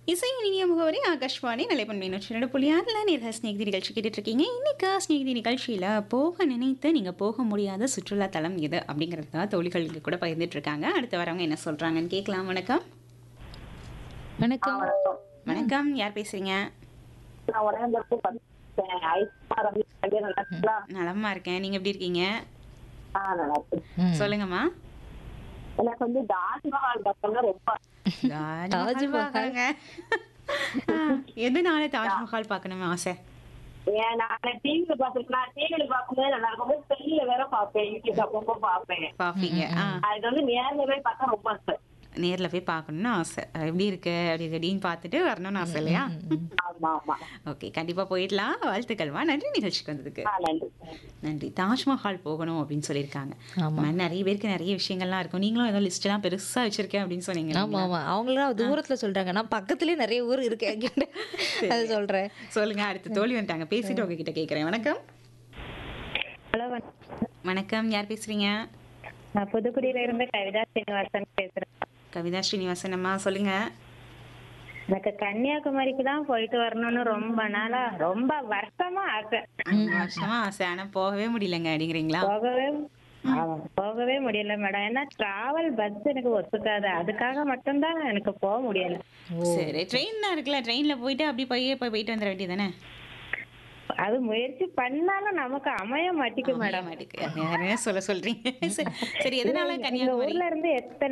இசை இனிய முகவரி ஆகாஷ்வாணி நிலைப்பன் மீனோட புலியாரில் நேர்கள் ஸ்நேகிதி நிகழ்ச்சி கேட்டுட்டு இருக்கீங்க இன்னைக்கு ஸ்நேகிதி நிகழ்ச்சியில் போக நினைத்து நீங்கள் போக முடியாத சுற்றுலா தலம் எது அப்படிங்கிறது தான் தோழிகளுக்கு கூட பகிர்ந்துட்டு இருக்காங்க அடுத்து வரவங்க என்ன சொல்கிறாங்கன்னு கேட்கலாம் வணக்கம் வணக்கம் வணக்கம் யார் பேசுறீங்க நான் உடனே படிச்சேன் ஐஸ்மா ரவி ஐயா நல்லா இருக்கீங்களா? நலமா இருக்கேன் நீங்கள் எப்படி இருக்கீங்க ஆ, நல்லா இருக்கு. ம். சொல்லுங்கம்மா எனக்கு வந்து தாஜ்மஹால் பக்கம்னா ரொம்ப தாஜ்மஹாலுங்க ஆ, எதனால தாஜ்மஹால் பார்க்கணும்னு ஆசை ஏன் நான் டிவில பாத்துருக்கேன் டிவில பார்க்கும்போது நல்லா இருக்கும் செல்லுல வேற பார்ப்பேன் யூடியூப் அப்பப்போ பார்ப்பேன் பார்ப்பீங்க ஆ அது வந்து நேர்ல போய் பார்த்தா ரொம்ப ஆசை நேரில் போய் பார்க்கணும்னு ஆசை எப்படி இருக்கு அப்படி இப்படின்னு பார்த்துட்டு வரணும்னு ஆசை இல்லையா ஆமா ஆமா ஓகே கண்டிப்பாக போயிடலாம் வாழ்த்துக்கள்மா நன்றி நிகழ்ச்சிக்கு வந்ததுக்கு ஆ, நன்றி நன்றி தாஜ்மஹால் போகணும் அப்படின்னு சொல்லியிருக்காங்க ஆமா ஆமா, நிறைய பேருக்கு நிறைய விஷயங்கள்லாம் இருக்கும் நீங்களும் ஏதோ லிஸ்ட்லாம் பெருசா வச்சிருக்கேன் அப்படின்னு சொன்னீங்க ஆமா ஆமா அவங்களாம் தூரத்துல சொல்றாங்க நான் பக்கத்துலயே நிறைய ஊர் இருக்கு என்கிட்ட அது சொல்றேன் சொல்லுங்க அடுத்து தோழி வந்துட்டாங்க பேசிட்டு உங்ககிட்ட கேட்குறேன் வணக்கம் ஹலோ வணக்கம் யார் பேசுறீங்க நான் புதுக்குடியில இருந்து கவிதா சீனிவாசன் பேசுறேன் கவிதா ஸ்ரீனிவாசன் அம்மா சொல்லுங்க எனக்கு கன்னியாகுமரிக்கு தான் போயிட்டு வரணும்னு ரொம்ப நாளா ரொம்ப வருஷமா ஆசை அஞ்சு வருஷமா ஆசை ஆனா போகவே முடியலங்க அப்படிங்கிறீங்களா போகவே ஆமா, போகவே முடியல மேடம் ஏன்னா டிராவல் பஸ் எனக்கு ஒத்துக்காது அதுக்காக மட்டும்தான் எனக்கு போக முடியல சரி ட்ரெயின் தான் இருக்குல்ல ட்ரெயின்ல போயிட்டு அப்படி போய் போய் போயிட்டு வந்துட வேண்டியதானே அது முயற்சி பண்ணாலும் நமக்கு அமைய மாட்டேங்குது மேடம் மாட்டுக்கு யாரையா சொல்ல சொல்றீங்க சரி, சரி எதனால எங்க கன்னியாகுமரி ஊர்ல இருந்து எத்தனை